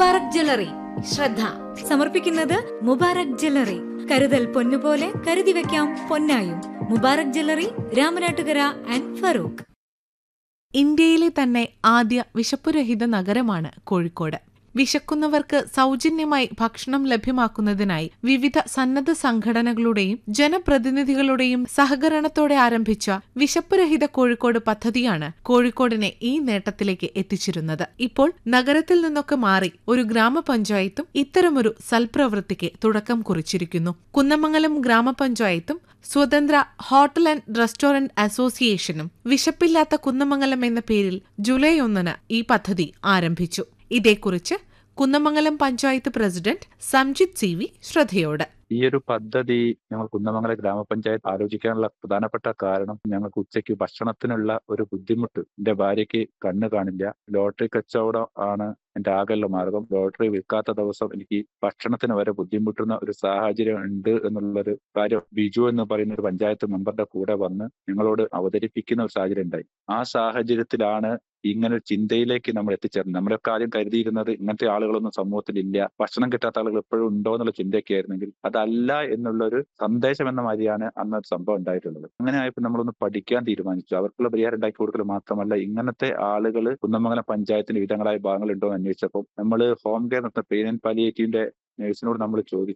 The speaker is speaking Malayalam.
മുബാറക് ജ്വല്ലറി ശ്രദ്ധ സമർപ്പിക്കുന്നത് മുബാറക് ജ്വല്ലറി കരുതൽ പൊന്നുപോലെ കരുതി വെക്കാം പൊന്നായും മുബാറക് ജ്വല്ലറി രാമനാട്ടുകര ആൻഡ് ഫറൂഖ് ഇന്ത്യയിലെ തന്നെ ആദ്യ വിശപ്പുരഹിത നഗരമാണ് കോഴിക്കോട് വിശക്കുന്നവർക്ക് സൗജന്യമായി ഭക്ഷണം ലഭ്യമാക്കുന്നതിനായി വിവിധ സന്നദ്ധ സംഘടനകളുടെയും ജനപ്രതിനിധികളുടെയും സഹകരണത്തോടെ ആരംഭിച്ച വിശപ്പുരഹിത കോഴിക്കോട് പദ്ധതിയാണ് കോഴിക്കോടിനെ ഈ നേട്ടത്തിലേക്ക് എത്തിച്ചിരുന്നത് ഇപ്പോൾ നഗരത്തിൽ നിന്നൊക്കെ മാറി ഒരു ഗ്രാമപഞ്ചായത്തും ഇത്തരമൊരു സൽപ്രവൃത്തിക്ക് തുടക്കം കുറിച്ചിരിക്കുന്നു കുന്നമംഗലം ഗ്രാമപഞ്ചായത്തും സ്വതന്ത്ര ഹോട്ടൽ ആൻഡ് റെസ്റ്റോറന്റ് അസോസിയേഷനും വിശപ്പില്ലാത്ത കുന്നമംഗലം എന്ന പേരിൽ ജൂലൈ ഒന്നിന് ഈ പദ്ധതി ആരംഭിച്ചു ഇതേക്കുറിച്ച് Kunnamangalam panchayat president Samjith C V ശ്രദ്ധയോട് ഈ ഒരു പദ്ധതി ഞങ്ങൾ കുന്നമംഗലം ഗ്രാമപഞ്ചായത്ത് ആലോചിക്കാനുള്ള പ്രധാനപ്പെട്ട കാരണം ഞങ്ങൾക്ക് ഉച്ചയ്ക്ക് ഭക്ഷണത്തിനുള്ള ഒരു ബുദ്ധിമുട്ട് എന്റെ ഭാര്യയ്ക്ക് കണ്ണ് കാണില്ല ലോട്ടറി കച്ചവടം ആണ് എന്റെ ആകെയുള്ള മാർഗം ലോട്ടറി വിൽക്കാത്ത ദിവസം എനിക്ക് ഭക്ഷണത്തിന് വരെ ബുദ്ധിമുട്ടുന്ന ഒരു സാഹചര്യം ഉണ്ട് എന്നുള്ളൊരു കാര്യം ബിജു എന്ന് പറയുന്ന ഒരു പഞ്ചായത്ത് മെമ്പറുടെ കൂടെ വന്ന് ഞങ്ങളോട് അവതരിപ്പിക്കുന്ന ഒരു സാഹചര്യം ഉണ്ടായി ആ സാഹചര്യത്തിലാണ് ഇങ്ങനെ ഒരു ചിന്തയിലേക്ക് നമ്മൾ എത്തിച്ചേർന്നത് നമ്മളൊക്കെ ആദ്യം കരുതിയിരുന്നത് ഇങ്ങനത്തെ ആളുകളൊന്നും സമൂഹത്തിൽ ഇല്ല ഭക്ഷണം കിട്ടാത്ത ആളുകൾ എപ്പോഴും ഉണ്ടോ എന്നുള്ള ചിന്തയൊക്കെ ആയിരുന്നെങ്കിൽ അതല്ല എന്നുള്ള ഒരു സന്ദേശം എന്ന മാതിരിയാണ് അന്ന് ഒരു സംഭവം ഉണ്ടായിട്ടുള്ളത് അങ്ങനെ ആയപ്പോൾ നമ്മളൊന്ന് പഠിക്കാൻ തീരുമാനിച്ചു അവർക്കുള്ള പരിഹാരം ഉണ്ടാക്കി കൊടുക്കൽ മാത്രമല്ല ഇങ്ങനത്തെ ആളുകൾ കുന്നമംഗലം പഞ്ചായത്തിന് വിധങ്ങളായ ഭാഗങ്ങൾ ഉണ്ടോ എന്ന് അന്വേഷിച്ചപ്പോൾ നമ്മൾ ഹോം കെയർ നടത്തുന്ന പെയിൻ ആൻഡ് പാലിയേറ്റീവിന്റെ നേഴ്സിനോട് നമ്മൾ ചോദിച്ചു